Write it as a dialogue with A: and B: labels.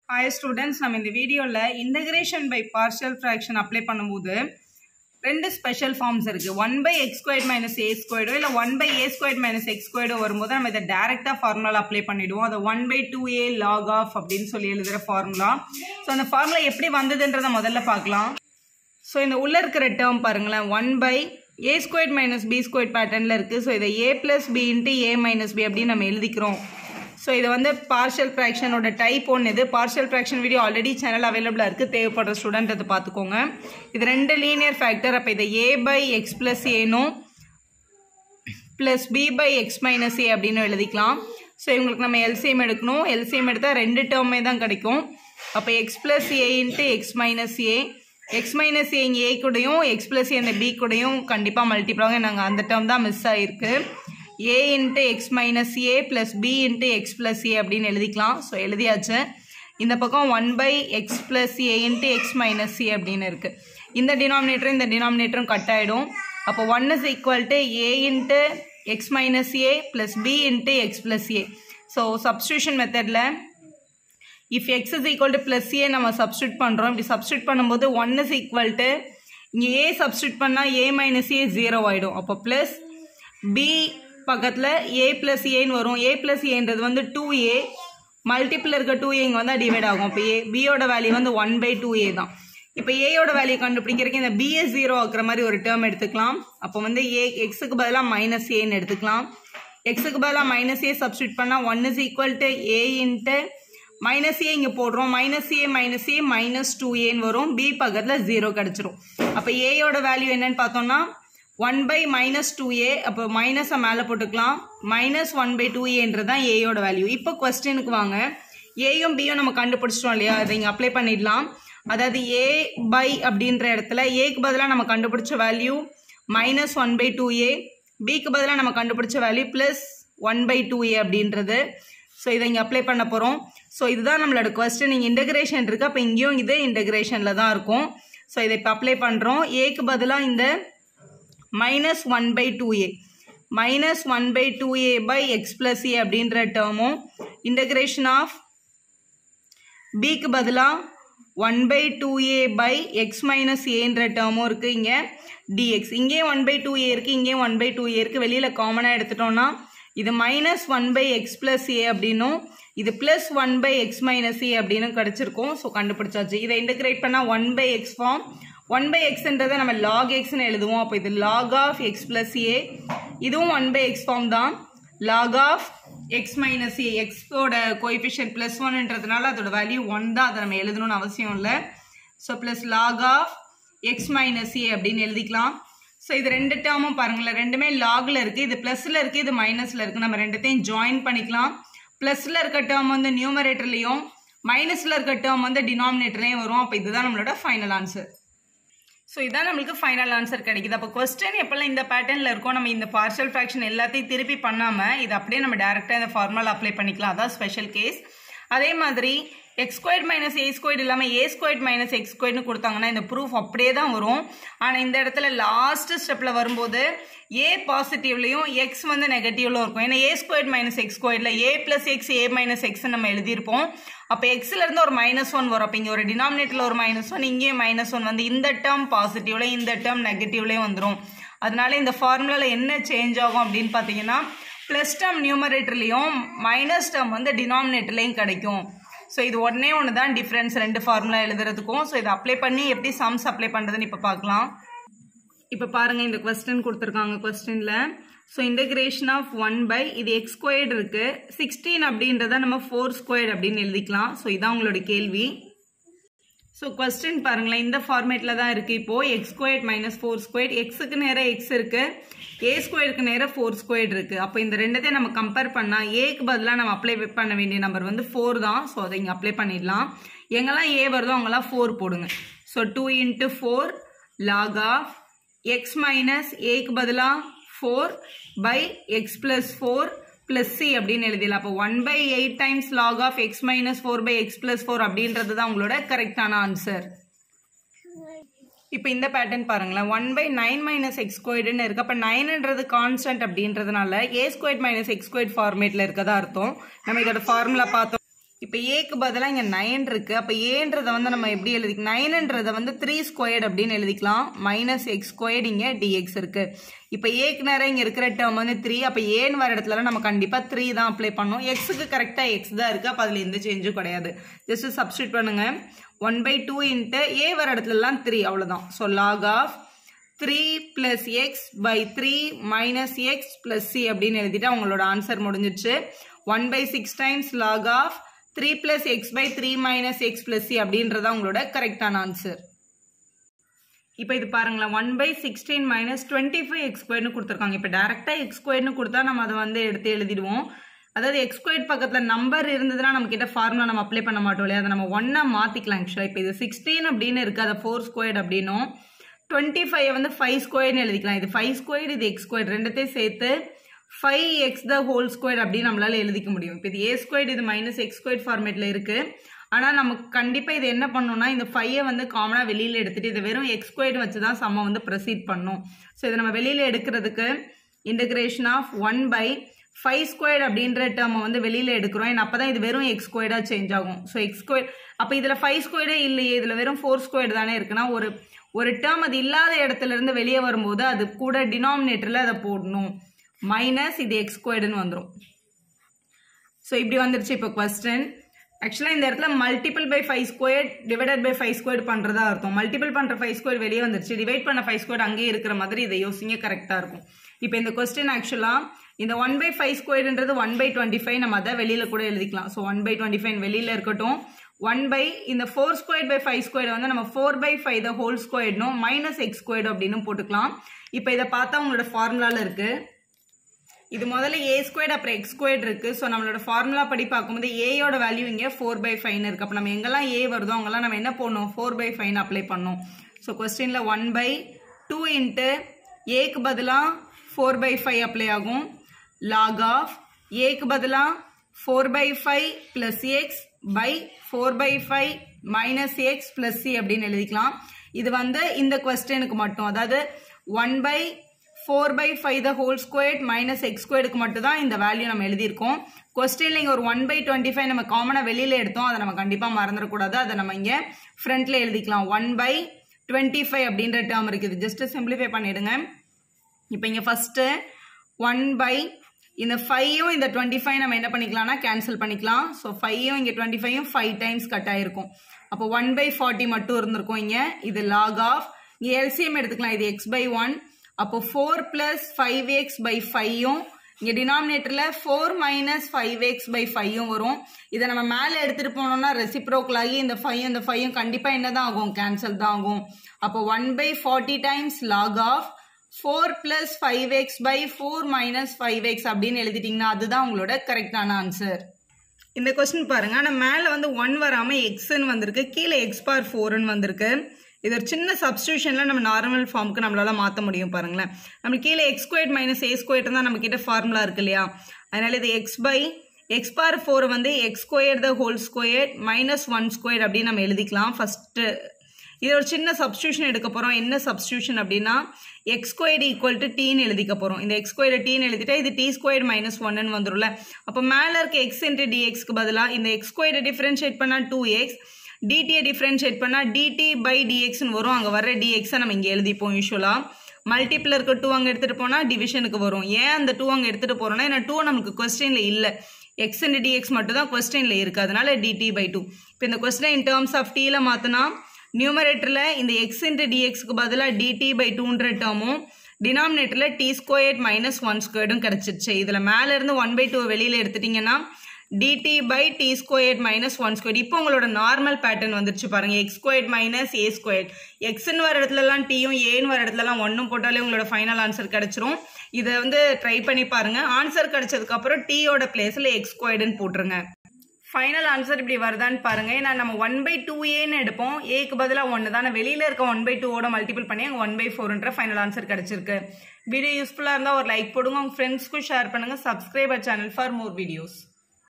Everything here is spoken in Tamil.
A: ஹாய் ஸ்டூடெண்ட்ஸ் நம்ம இந்த வீடியோவில் integration by partial fraction apply பண்ணும்போது ரெண்டு ஸ்பெஷல் ஃபார்ம்ஸ் இருக்குது one by x square minus a ஸ்கொயர்டோ இல்லை one by a square minus x ஸ்கொயர்டோ வரும்போது நம்ம இதை டேரெக்டாக ஃபார்முலா அப்ளை பண்ணிவிடுவோம் அதை one by two a log of அப்படின்னு சொல்லி எழுதுகிற ஃபார்முலா ஸோ அந்த ஃபார்முலா எப்படி வந்ததுன்றதை முதல்ல பார்க்கலாம் ஸோ இந்த உள்ளே இருக்கிற டேர்ம் பாருங்களேன் one by a square minus b square பேட்டர்னில் இருக்குது ஸோ இதை a plus b into a minus b அப்படின்னு நம்ம எழுதிக்கிறோம் ஸோ இது வந்து பார்ஷியல் ஃப்ராக்ஷனோட டைப் ஒன்று இது partial fraction video already channel அவைலபிளாக இருக்குது தேவைப்படுற ஸ்டூடெண்ட் அதை பார்த்துக்கோங்க இது ரெண்டு லீனியர் ஃபேக்டர் அப்போ இதை ஏ பை எக்ஸ் ப்ளஸ் ஏனும் plus b by x minus a அப்படின்னு எழுதிக்கலாம் ஸோ இவங்களுக்கு நம்ம எல்சிஎம் எடுக்கணும் எல்சிஎம் எடுத்தால் ரெண்டு டேர்மே தான் கிடைக்கும் அப்போ x plus a into x minus a x minus a இங்கே ஏ கூடயும் எக்ஸ் ப்ளஸ் ஏ இந்த பி கூடயும் கண்டிப்பாக மல்டிப்ளாக நாங்கள் அந்த டேர்ம் தான் மிஸ் ஆகிருக்கு a into x minus a plus b into x plus a அப்படின்னு எழுதிக்கலாம் ஸோ எழுதியாச்சு இந்த பக்கம் one by x plus a into x minus a அப்படின்னு இருக்குது இந்த டினாமினேட்டரும் இந்த டினாமினேட்டரும் கட் ஆகிடும் அப்போ one is equal to a into x minus a plus b into x plus a so substitution மெத்தடில் if x is equal to plus a நம்ம சப்ஸ்டியூட் பண்ணுறோம் இப்படி சப்ஸ்டியூட் பண்ணும்போது ஒன் இஸ் ஈக்குவல் டு இங்கே ஏ சப்ஸ்டியூட் பண்ணால் ஏ மைனஸ் ஏ ஜீரோ ஆகிடும் அப்போ ப்ளஸ் பி பக்கத்தில் ஏ ப்ளஸ் ஏன்னு வரும் ஏ ப்ளஸ் ஏன்றது வந்து டூ ஏ மல்டிப்பிள் இருக்க டூ ஏ இங்கே வந்தால் டிவைட் ஆகும் இப்போ ஏ பியோட வேல்யூ வந்து ஒன் பை டூ ஏ தான் இப்போ ஏயோட வேல்யூ கண்டுபிடிக்கிறதுக்கு இந்த பிஏ ஜீரோ ஆக்குற மாதிரி ஒரு டேர்ம் எடுத்துக்கலாம் அப்போ வந்து ஏ எக்ஸுக்கு பதிலாக மைனஸ் ஏன்னு எடுத்துக்கலாம் எக்ஸுக்கு பதிலாக மைனஸ் ஏ சப்ஸ்டியூட் பண்ணால் one is equal to a into minus a இங்கே போடுறோம் minus a minus a minus two ஏன்னு வரும் பி பக்கத்தில் ஜீரோ கிடச்சிரும் அப்போ ஏயோட வேல்யூ என்னன்னு பார்த்தோம்னா one by minus two a அப்போ மைனஸை மேலே போட்டுக்கலாம் மைனஸ் ஒன் பை டூ ஏன்றது தான் ஏயோட வேல்யூ இப்போ கொஸ்டினுக்கு வாங்க ஏயும் பியும் நம்ம கண்டுபிடிச்சிட்டோம் இல்லையா அதை இங்கே அப்ளை பண்ணிடலாம் அதாவது ஏ பை அப்படின்ற இடத்துல ஏக்கு பதிலாக நம்ம கண்டுபிடிச்ச value minus one by two a பிக்கு பதிலாக நம்ம கண்டுபிடிச்ச value plus one by two a அப்படின்றது ஸோ இதை இங்கே அப்ளை பண்ண போகிறோம் ஸோ இதுதான் நம்மளோட கொஸ்டின் இங்கே இன்டகிரேஷன் இருக்குது அப்போ இங்கேயும் இது இன்டகிரேஷனில் தான் இருக்கும் ஸோ இதை இப்போ அப்ளை பண்ணுறோம் ஏக்கு பதிலாக இந்த minus one by two a minus one by two a by x plus a அப்படின்ற டேர்மும் இன்டகிரேஷன் ஆஃப் பிக்கு பதிலாக one by two a by x minus ஏன்ற டேர்மும் இருக்குது இங்கே டிஎக்ஸ் இங்கே ஒன் பை டூ ஏ இருக்குது இங்கே ஒன் பை டூ ஏ இருக்குது வெளியில் காமனாக எடுத்துட்டோம்னா இது minus one by x plus a அப்படின்னும் இது plus one by x minus a அப்படின்னு கிடச்சிருக்கும் ஸோ கண்டுபிடிச்சாச்சு இதை இன்டகிரேட் பண்ணால் one by x form one by எக்ஸ்ன்றதை நம்ம லாக் எக்ஸ்னு எழுதுவோம் அப்போ இது log of x plus a இதுவும் ஒன் பை எக்ஸ் ஃபார்ம் தான் log of x minus a எக்ஸோட கோஎஃபிஷியன்ட் ப்ளஸ் ஒன்ன்றதுனால அதோட வேல்யூ ஒன் தான் அதை நம்ம எழுதணும்னு அவசியம் இல்லை so plus log of x minus a அப்படின்னு எழுதிக்கலாம் ஸோ இது ரெண்டு டேர்மும் பாருங்களேன் ரெண்டுமே லாகில் இருக்குது இது ப்ளஸில் இருக்குது இது மைனஸில் இருக்குது நம்ம ரெண்டுத்தையும் ஜாயின் பண்ணிக்கலாம் ப்ளஸில் இருக்க டேர்ம் வந்து நியூமரேட்டர்லேயும் மைனஸில் இருக்க டேர்ம் வந்து டினாமினேட்டர்லேயும் வரும் அப்போ இதுதான் நம்மளோட ஃபைனல் ஆன்சர் ஸோ இதான் நம்மளுக்கு ஃபைனல் ஆன்சர் கிடைக்குது அப்போ கொஸ்டின் எப்போல்லாம் இந்த பேட்டர்னில் இருக்கும் நம்ம இந்த பார்ஷியல் ஃப்ராக்ஷன் எல்லாத்தையும் திருப்பி பண்ணாமல் இது அப்படியே நம்ம டேரெக்டாக இந்த ஃபார்முலா அப்ளை பண்ணிக்கலாம் அதான் ஸ்பெஷல் கேஸ் அதே மாதிரி x square minus a square இல்லாமல் ஏ ஸ்கொயர் மைனஸ் எக்ஸ் ஸ்கொயர்னு கொடுத்தாங்கன்னா இந்த ப்ரூஃப் அப்படியே தான் வரும் ஆனால் இந்த இடத்துல லாஸ்ட் ஸ்டெப்பில் வரும்போது ஏ பாசிட்டிவ்லையும் எக்ஸ் வந்து நெகட்டிவ்லும் இருக்கும் ஏன்னா ஏ ஸ்கொயர் மைனஸ் எக்ஸ் ஸ்கொயரில் a plus x a minus x நம்ம எழுதியிருப்போம் அப்போ எக்ஸ்லேருந்து ஒரு மைனஸ் ஒன் வரும் அப்போ இங்கே ஒரு டினாமினேட்டில் ஒரு மைனஸ் ஒன் இங்கேயும் மைனஸ் ஒன் வந்து இந்த டேர்ம் பாசிட்டிவ்லையும் இந்த டேர்ம் நெகட்டிவ்லேயும் வந்துடும் அதனால இந்த ஃபார்முலாவில் என்ன சேஞ்ச் ஆகும் அப்படின்னு பார்த்தீங்கன்னா ப்ளஸ் டேர்ம் நியூமரேட்டர்லேயும் மைனஸ் டேர்ம் வந்து டினாமினேட்டர்லேயும் கிடைக்கும் ஸோ இது ஒன்றே ஒன்று தான் டிஃப்ரென்ஸ் ரெண்டு ஃபார்முலா எழுதுறதுக்கும் ஸோ இதை அப்ளை பண்ணி எப்படி சம்ஸ் அப்ளை பண்ணுறதுன்னு இப்போ பார்க்கலாம் இப்போ பாருங்கள் இந்த கொஸ்டின் கொடுத்துருக்காங்க கொஸ்டினில் so integration of one by இது எக்ஸ் ஸ்கொயர்டு இருக்குது சிக்ஸ்டீன் அப்படின்றத நம்ம ஃபோர் ஸ்கொயர்டு அப்படின்னு எழுதிக்கலாம் ஸோ இதான் உங்களோட கேள்வி ஸோ கொஸ்டின் பாருங்களேன் இந்த ஃபார்மேட்டில் தான் இருக்குது இப்போது x squared minus four squared எக்ஸுக்கு நேராக எக்ஸ் இருக்குது ஏ ஸ்கொயருக்கு நேராக ஃபோர் ஸ்கொயர்ட் இருக்குது அப்போ இந்த ரெண்டத்தையும் நம்ம கம்பேர் பண்ணால் ஏக்கு பதிலாக நம்ம அப்ளை பண்ண வேண்டிய நம்பர் வந்து ஃபோர் தான் ஸோ அதை இங்கே அப்ளை பண்ணிடலாம் எங்கெல்லாம் ஏ வருதோ அங்கெல்லாம் ஃபோர் போடுங்க so two into four log of x minus ஏக்கு பதிலாக four by x plus four plus c அப்படின்னு எழுதிடலாம் அப்போ one by eight times log of x minus four by x plus four அப்படின்றது தான் உங்களோட கரெக்டான ஆன்சர் இப்போ இந்த பேட்டர்ன் பாருங்களேன் one by nine minus x ஸ்கொயர்டுன்னு இருக்கு அப்போ நைன்ன்றது கான்ஸ்டன்ட் அப்படின்றதுனால a square minus x square ஃபார்மேட்டில் இருக்கதா அர்த்தம் நம்ம இதோட ஃபார்முலா பார்த்தோம் இப்போ ஏக்கு பதிலாக இங்கே நைன் இருக்கு அப்போ ஏன்றதை வந்து நம்ம எப்படி எழுதி நைனுன்றதை வந்து த்ரீ ஸ்கொயர்ட் அப்படின்னு எழுதிக்கலாம் மைனஸ் எக்ஸ் ஸ்கொயர்ட் இங்கே டிஎக்ஸ் இருக்கு இப்போ ஏக்கு நேரம் இங்கே இருக்கிற டேர்ம் வந்து த்ரீ அப்போ ஏன்னு வர இடத்துல நம்ம கண்டிப்பாக த்ரீ தான் அப்ளை பண்ணோம் எக்ஸுக்கு கரெக்டாக எக்ஸ் தான் இருக்கு அப்போ அதில் எந்த சேஞ்சும் கிடையாது ஜஸ்ட் சப்ஸ்டியூட் பண்ணுங்க one by two into a வர இடத்துலலாம் த்ரீ அவ்வளோதான் so log of three plus x by three minus x plus c அப்படின்னு எழுதிட்டு அவங்களோட ஆன்சர் முடிஞ்சிருச்சு one by six times log of three plus x by three minus x plus c அப்படின்றத உங்களோட கரெக்டான ஆன்சர் இப்போ இது பாருங்களேன் one by sixteen minus twenty five x ஸ்கொயர்னு கொடுத்துருக்காங்க இப்போ டேரெக்டாக எக்ஸ் ஸ்கொயர்னு கொடுத்தா நம்ம அதை வந்து எடுத்து எழுதிடுவோம் அதாவது எக்ஸ் ஸ்கொயர் பக்கத்தில் நம்பர் இருந்ததுன்னா நம்ம கிட்ட ஃபார்முலா நம்ம அப்ளை பண்ண மாட்டோம் இல்லையா அதை நம்ம ஒன்னா மாற்றிக்கலாம் ஆக்சுவலாக இப்போ இது சிக்ஸ்டீன் அப்படின்னு இருக்குது அதை ஃபோர் ஸ்கொயர் அப்படின்னும் டுவெண்ட்டி ஃபைவ் வந்து ஃபைவ் ஸ்கொயர்னு எழுதிக்கலாம் இது ஃபைவ் ஸ்கொயர் இது எக்ஸ் ஸ்கொயர் ரெண்டுத்தையும் சேர்த்து five x the whole square அப்படின்னு நம்மளால எழுதிக்க முடியும் இப்போ இது ஏ ஸ்கொயர் இது மைனஸ் எக்ஸ் ஸ்கொயர் ஃபார்மேட்டில் இருக்குது ஆனால் நமக்கு கண்டிப்பாக இது என்ன பண்ணணும்னா இந்த ஃபைவை வந்து காமனாக வெளியில் எடுத்துட்டு இதை வெறும் எக்ஸ் ஸ்கொயர் வச்சு தான் சம்ம வந்து ப்ரொசீட் பண்ணும் ஸோ இதை நம்ம வெளியில் எடுக்கிறதுக்கு integration of one by five square அப்படின்ற டேர்மை வந்து வெளியில் எடுக்கிறோம் ஏன்னா அப்போ தான் இது வெறும் எக்ஸ் ஸ்கொயர்டாக சேஞ்ச் ஆகும் ஸோ எக்ஸ் ஸ்கொயர் அப்போ இதில் ஃபைவ் ஸ்கொயரே இல்லையே இதில் வெறும் ஃபோர் ஸ்கொயர் தானே இருக்குன்னா ஒரு ஒரு டேர்ம் அது இல்லாத இடத்துல இருந்து வெளியே வரும்போது அது கூட டினாமினேட்டரில் அதை போடணும் மைனஸ் இது எக்ஸ் ஸ்கொயர்டுன்னு வந்துடும் ஸோ இப்படி வந்துருச்சு இப்போ கொஸ்டின் ஆக்சுவலாக இந்த இடத்துல multiple by five square divided by five square பண்ணுறதா அர்த்தம் மல்டிபிள் பண்ணுற ஃபைவ் ஸ்கொயர் வெளியே வந்துருச்சு டிவைட் பண்ண ஃபைவ் ஸ்கொயர் அங்கேயே இருக்கிற மாதிரி இதை யோசிங்க கரெக்டாக இருக்கும் இப்போ இந்த கொஸ்டின் ஆக்சுவலாக இந்த ஒன் பை ஃபைவ் ஸ்கொயர்ன்றது ஒன் பை டுவெண்ட்டி ஃபைவ் நம்ம அதை வெளியில் கூட எழுதிக்கலாம் so one by twenty five வெளியில் இருக்கட்டும் ஒன் பை இந்த four square by five square வந்து நம்ம four by five the whole ஸ்கொயர்னும் மைனஸ் எக்ஸ் ஸ்கொயர் அப்படின்னு போட்டுக்கலாம் இப்போ இதை பார்த்தா உங்களோட ஃபார்முலாவில் இருக்குது இது முதல்ல ஏ ஸ்கொயர்ட் அப்புறம் எக்ஸ் ஸ்கொயர்ட் இருக்கு ஸோ நம்மளோட ஃபார்முலா படி பார்க்கும்போது ஏயோட வேல்யூ இங்கே ஃபோர் பை ஃபைவ்னு இருக்கு அப்போ நம்ம எங்கெல்லாம் ஏ வருதோ அங்கெல்லாம் நம்ம என்ன போடணும் ஃபோர் பை ஃபைவ்னு அப்ளை பண்ணோம் ஸோ கொஸ்டினில் ஒன் பை டூ இன்ட்டு ஏக்கு பதிலாக ஃபோர் பை ஃபைவ் அப்ளை ஆகும் லாக் ஆஃப் ஏக்கு பதிலாக four by five plus x by four by five minus x plus c அப்படின்னு எழுதிக்கலாம் இது வந்து இந்த கொஸ்டினுக்கு மட்டும் அதாவது one by four by five the whole square minus x ஸ்கொயருக்கு மட்டும் தான் இந்த வேல்யூ நம்ம எழுதியிருக்கோம் கொஸ்டின்ல இங்கே ஒரு ஒன் பை டுவெண்ட்டி ஃபைவ் நம்ம காமனாக வெளியில் எடுத்தோம் அதை நம்ம கண்டிப்பாக மறந்துடக்கூடாது அதை நம்ம இங்கே ஃப்ரண்ட்ல எழுதிக்கலாம் ஒன் பை டுவெண்ட்டி ஃபைவ் அப்படின்ற டேர்ம் இருக்குது ஜஸ்ட் சிம்பிளிஃபை பண்ணிடுங்க இப்போ இங்கே ஃபஸ்ட்டு ஒன் பை இந்த ஃபைவும் இந்த டுவெண்ட்டி ஃபைவ் நம்ம என்ன பண்ணிக்கலாம்னா கேன்சல் பண்ணிக்கலாம் ஸோ ஃபைவும் இங்கே டுவெண்ட்டி ஃபைவும் ஃபைவ் டைம்ஸ் கட் ஆயிருக்கும் அப்போ ஒன் பை ஃபார்ட்டி மட்டும் இருந்திருக்கும் இங்கே இது லாக் ஆஃப் இங்கே எல்சிஎம் எடுத்துக்கலாம் இது எக்ஸ் பை ஒன் அப்போ four plus five x by ஃபைவும் இங்கே டினாமினேட்டரில் four minus five x by ஃபைவும் வரும் இதை நம்ம மேலே எடுத்துகிட்டு போனோம்னா ரெசிப்ரோக்கல் ஆகி இந்த ஃபைவ் இந்த ஃபைவும் கண்டிப்பாக என்ன தான் ஆகும் கேன்சல் தான் ஆகும் அப்போ one by forty times log of four plus five x by four minus five x அப்படின்னு எழுதிட்டிங்கன்னா அதுதான் உங்களோட கரெக்டான ஆன்சர் இந்த கொஸ்டின் பாருங்க ஆனால் மேலே வந்து ஒன் வராமல் எக்ஸ்ன்னு வந்திருக்கு கீழே எக்ஸ் பார் ஃபோர்னு வந்திருக்கு இது ஒரு சின்ன சப்ஸ்டியூஷனில் நம்ம நார்மல் ஃபார்முக்கு நம்மளால மாற்ற முடியும் பாருங்களேன் நம்ம கீழே x square minus a square தான் நம்ம கிட்ட ஃபார்முலா இருக்கு இல்லையா அதனால இது x by x power four வந்து x square the whole square minus one square அப்படின்னு நம்ம எழுதிக்கலாம் ஃபஸ்ட்டு இது ஒரு சின்ன சப்ஸ்டியூஷன் எடுக்க போகிறோம் என்ன சப்ஸ்டியூஷன் அப்படின்னா எக்ஸ் ஸ்கொயர் ஈக்குவல் டு டீன்னு எழுதிக்க போகிறோம் இந்த எக்ஸ் ஸ்கொயர் டீன்னு எழுதிட்டா இது டி ஸ்கொயர் மைனஸ் ஒன்னு வந்துடும்ல அப்போ மேலே இருக்க எக்ஸ் இன்ட்டு டிஎக்ஸ்க்கு பதிலாக இந்த எக்ஸ் ஸ்கொயரை டிஃப்ரென்ஷியேட் பண்ணால் டூ எக்ஸ் டிடியை டிஃப்ரென்ஷியேட் பண்ணால் டிடி பை டிஎக்ஸ்னு வரும் அங்கே வர டிஎக்ஸை நம்ம இங்கே எழுதிப்போம் யூஸ்வலாக மல்டிப்பிள் இருக்க டூ அங்கே எடுத்துகிட்டு போனால் டிவிஷனுக்கு வரும் ஏன் அந்த டூ அங்கே எடுத்துகிட்டு போகிறோம்னா ஏன்னா டூ நமக்கு கொஸ்டினில் இல்லை எக்ஸ் இன்டு டிஎக்ஸ் மட்டும் தான் கொஸ்டினில் இருக்குது அதனால டிடி பை டூ இப்போ இந்த கொஸ்டினை இன் டேர்ம்ஸ் ஆஃப் டீயில் மாற்றினா நியூமரேட்டரில் இந்த எக்ஸ் இன்ட்டு டிஎக்ஸ்க்கு பதிலாக டிடி பை டூன்ற டேர்மும் டினாமினேட்டரில் டி ஸ்கொயர் மைனஸ் ஒன் ஸ்கொயர்டும் கிடச்சிருச்சு இதில் மேலேருந்து ஒன் பை டூ வெளியில் எடுத்துட்டிங்கன்னா dt by t square minus one square இப்போ உங்களோட நார்மல் பேட்டர்ன் வந்துருச்சு பாருங்க x square minus a square எக்ஸ்ன்னு வர இடத்துலலாம் டீயும் ஏன்னு வர இடத்துலலாம் ஒன்றும் போட்டாலே உங்களோட ஃபைனல் ஆன்சர் கிடச்சிரும் இதை வந்து ட்ரை பண்ணி பாருங்க ஆன்சர் கிடைச்சதுக்கப்புறம் டீயோட பிளேஸில் எக்ஸ் ஸ்கொயர்டுன்னு போட்டுருங்க ஃபைனல் ஆன்சர் இப்படி வருதான்னு பாருங்க ஏன்னா நம்ம ஒன் பை டூ ஏன்னு எடுப்போம் ஏக்கு பதிலாக ஒன்று தான் வெளியில் இருக்க ஒன் பை டூவோட மல்டிபிள் பண்ணி அங்கே ஒன் பை ஃபோர்ன்ற ஃபைனல் ஆன்சர் கிடச்சிருக்கு வீடியோ யூஸ்ஃபுல்லாக இருந்தால் ஒரு லைக் போடுங்க உங்கள் ஃப்ரெண்ட்ஸ்க்கும் ஷேர் பண்ணுங்கள் subscriber channel for more videos